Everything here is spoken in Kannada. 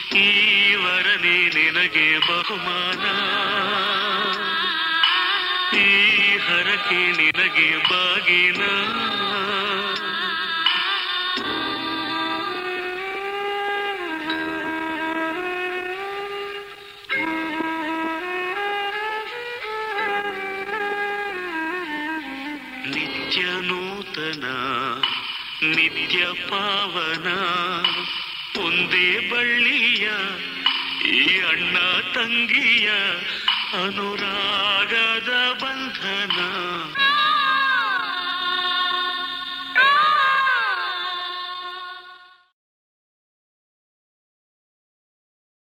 ಈ ವರನೇ ನಿನಗೆ ಬಹುಮಾನ ಈ ಹರಕೆ ನಿನಗೆ ಬಾಗಿನ ನಿತ್ಯ ನೂತನ ನಿತ್ಯ ಪಾವನ ಒಂದೇ ಬಳ್ಳಿಯ ಈ ಅಣ್ಣ ತಂಗಿಯ ಅನುರಾಗದ ಬಂಧನ